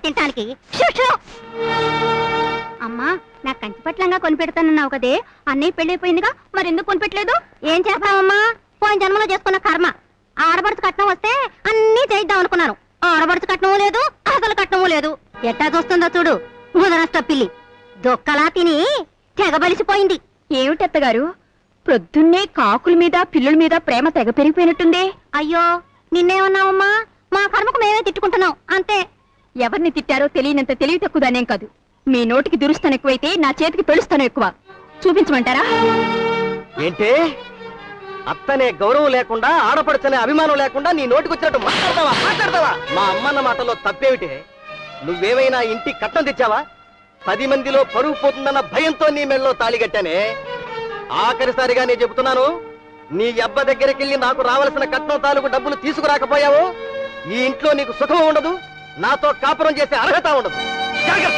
తింటానికి shoe, shoe. అమ్మా నాకు కంచిపట్లంగా కొనిపెడతానన్నావు కదే అన్నయ్య పెళ్ళైపోయిందిగా మరి ఎందుకు కొనిపెట్టలేదు ఏం చేస్తావమ్మా పోయిన జన్మలో చేసుకున్న కర్మ ఆడబడుచు కట్నం వస్తే అన్నీ చేయిద్దాం అనుకున్నాను ఆడబడుచు కట్నము లేదు అసలు కట్నము లేదు ఎట్టా చూస్తుందో చూడు ముదనష్ట పిల్లి దొక్కలా తిని తెగబలిసిపోయింది ఏమిటత్తగారు ప్రొద్దున్నే కాకుల మీద పిల్లుల మీద ప్రేమ తెగ పెరిగిపోయినట్టుంది అయ్యో నిన్నేమన్నావమ్మా మా కర్మకు మేమే తిట్టుకుంటున్నాం అంతే ఎవరిని తిట్టారో తెలియనంత తెలివి తక్కువదానేం కాదు మీ నోటికి దురుస్తాను ఎక్కువైతే నా చేతికి పెలుస్తాను ఎక్కువ చూపించమంటారా ఏంటి అత్తనే గౌరవం లేకుండా ఆడపడుచనే అభిమానం లేకుండా నీ నోటికొచ్చినట్టు మాట్లాడతావా మాట్లాడతావా మా అమ్మన్న మాటలో తప్పేమిటి నువ్వేమైనా ఇంటి కట్నం తెచ్చావా పది మందిలో పరువు పోతుందన్న భయంతో నీ మెళ్ళలో తాళి కట్టానే ఆఖరిసారిగా నేను చెబుతున్నాను నీ అబ్బ దగ్గరికి వెళ్ళి నాకు రావాల్సిన కట్నం తాలూకు డబ్బులు తీసుకురాకపోయావు ఈ ఇంట్లో నీకు సుఖం ఉండదు నాతో కాపురం చేసే అర్హత ఉండదు జాగ్రత్త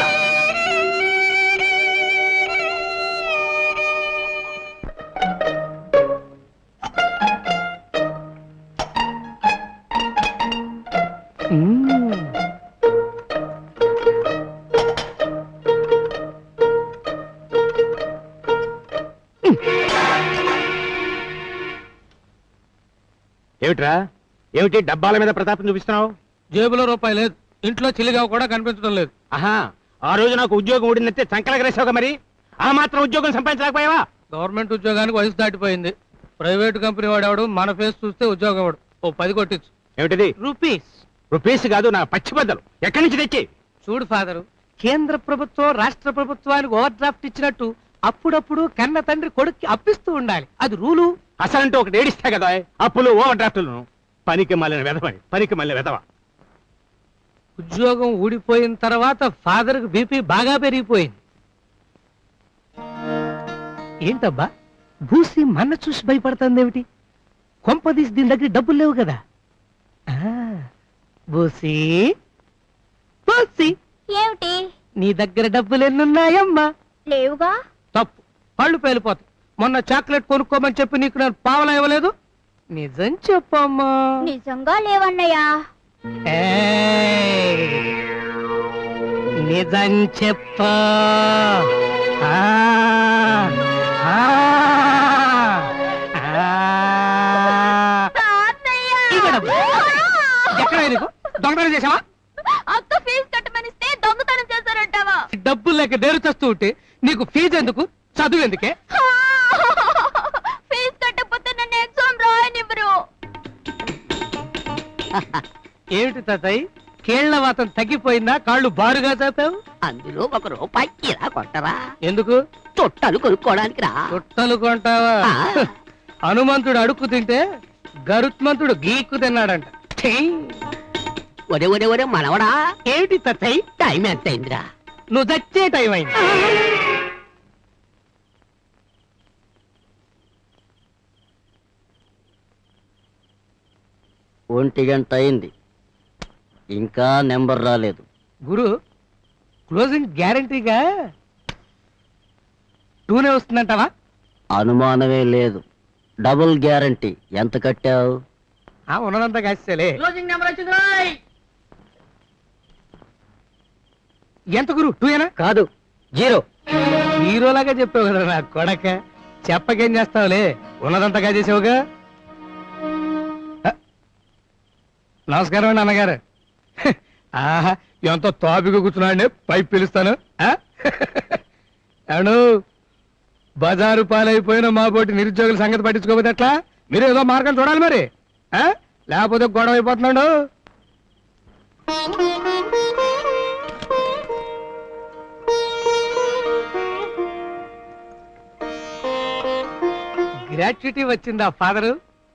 ఏమిట్రా ఏమిటి డబ్బాల మీద ప్రతాపం చూపిస్తున్నావు జేబులో రూపాయి లేదు ఇంట్లో చిల్లిగా కూడా కనిపించడం లేదు ఆహా ఆ రోజు నాకు ఉద్యోగం ఊడినట్టే సంకలగరేసావుగా మరి ఆ మాత్రం ఉద్యోగం సంపాదించలేకపోయావా గవర్నమెంట్ ఉద్యోగానికి వయసు దాటిపోయింది ప్రైవేట్ కంపెనీ వాడేవాడు మన ఫేస్ చూస్తే ఉద్యోగం వాడు ఓ పది కొట్టించు ఏమిటిది రూపీస్ రూపీస్ కాదు నా పచ్చి బద్దలు ఎక్కడి నుంచి తెచ్చి చూడు ఫాదరు కేంద్ర ప్రభుత్వం రాష్ట్ర ప్రభుత్వానికి ఓవర్ డ్రాఫ్ట్ ఇచ్చినట్టు అప్పుడప్పుడు కన్న తండ్రి కొడుక్కి అప్పిస్తూ ఉండాలి అది రూలు అసలంటే ఒకటి ఏడిస్తా కదా అప్పులు ఓవర్ డ్రాఫ్టులను పనికి మళ్ళీ వెదవని పనికి మళ్ళీ వెదవ ఉద్యోగం ఊడిపోయిన తర్వాత ఫాదర్ కి బీపీ బాగా పెరిగిపోయింది ఏంటబ్బా భూసి మన్న చూసి భయపడుతుంది ఏమిటి కొంపదీసి దీని దగ్గర డబ్బులు లేవు కదా ఆ, భూసి భూసి ఏమిటి నీ దగ్గర డబ్బులు ఎన్నున్నాయమ్మా లేవుగా తప్పు పళ్ళు పేలిపోతాయి మొన్న చాక్లెట్ కొనుక్కోమని చెప్పి నీకు నేను పావలా ఇవ్వలేదు నిజం చెప్పమ్మా నిజంగా లేవన్నయ్యా ఏయ్! నిజం చెప్ప ఎక్కడ నీకు దొంగతనం చేసావా అక్క ఫీజు కట్టమనిస్తే దొంగతనం చేశారంటావా డబ్బులు లేక డేరు చేస్తూ ఉంటే నీకు ఫీజు ఎందుకు చదువు ఎందుకే ఫీజు కట్టకపోతే నన్ను ఎగ్జామ్ రాయనివ్వరు ఏమిటి తాతయ్య కేళ్ల వాతం తగ్గిపోయిందా కాళ్ళు బారుగా చాపావు అందులో ఒక రూపాయి ఇలా కొట్టరా ఎందుకు చుట్టాలు కొనుక్కోవడానికి రా చుట్టలు కొంటావా ఆ. హనుమంతుడు అడుక్కు తింటే గరుత్మంతుడు గీక్కు తిన్నాడంట ఛీ! ఒరే ఒరే ఒరే మనవడా ఏమిటి తత్తయ్ టైం ఎంత అయిందిరా నువ్వు చచ్చే టైం అయింది ఒంటి గంట అయింది ఇంకా నెంబర్ రాలేదు గురు క్లోజింగ్ గ్యారంటీగా టూనే వస్తుందంటావా అనుమానమే లేదు డబుల్ గ్యారంటీ ఎంత కట్టావు ఆ ఉన్నదంతా కాసేలే ఎంత గురు టూ ఏనా కాదు జీరో హీరోలాగా చెప్పావు కదా నా కొడక చెప్పకేం చేస్తావులే ఉన్నదంతా కాజేసావుగా హ. నమస్కారం అండి అన్నగారు హ. ఆహా ఎంతో తాపిగా కూర్చున్నాండి పైపు పిలుస్తాను ఆ? ఏమండు బజారు పాలైపోయిన మా పోటీ నిరుద్యోగుల సంగతి పట్టించుకోకపోతే ఎట్లా మీరు ఏదో మార్గం చూడాలి మరి ఆ? లేకపోతే గొడవ అయిపోతున్నాడు గ్రాట్యుటీ వచ్చిందా ఫాదరు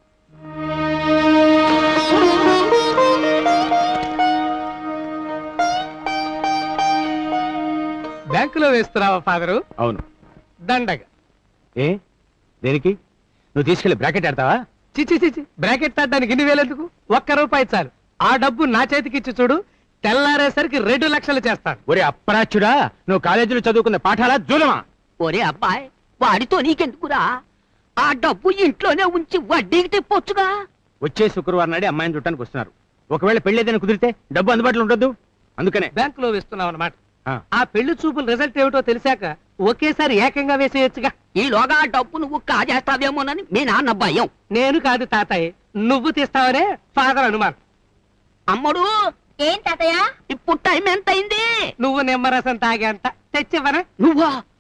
బ్యాంకులో వేస్తున్నావా ఫాదరు అవును దండగా ఏ దేనికి నువ్వు తీసుకెళ్లి బ్రాకెట్ ఆడతావా చిచి చిచి బ్రాకెట్ తట్టడానికి ఇన్ని వేలు ఎందుకు ఒక్క రూపాయి చాలు ఆ డబ్బు నా చేతికి ఇచ్చి చూడు తెల్లారేసరికి రెండు లక్షలు చేస్తాను ఒరే అప్పరాచుడా నువ్వు కాలేజీలో చదువుకున్న పాఠాలా జూలమా ఒరే అబ్బాయి వాడితో నీకెందుకురా ఆ డబ్బు ఇంట్లోనే ఉంచి వడ్డీకి తెప్పొచ్చుగా వచ్చే శుక్రవారం నాడే అమ్మాయిని చుట్టానికి వస్తున్నారు ఒకవేళ పెళ్ళేదని కుదిరితే డబ్బు అందుబాటులో ఉండొద్దు అందుకనే బ్యాంకులో వేస్తున్నావు అనమాట ఆ. ఆ పెళ్లి చూపుల రిజల్ట్ ఏమిటో తెలిసాక ఒకేసారి ఏకంగా వేసేయొచ్చుగా ఈలోగా ఆ డబ్బు నువ్వు కాజేస్తావేమోనని మీ నాన్న భయం నేను కాదు తాతయ్య నువ్వు తీస్తావనే ఫాదర్ అనుమాన్ అమ్మడు ఏం తాతయ్య ఇప్పుడు టైం ఎంత అయింది నువ్వు నిమ్మరసం తాగేంత తెచ్చివ్వనా నువ్వా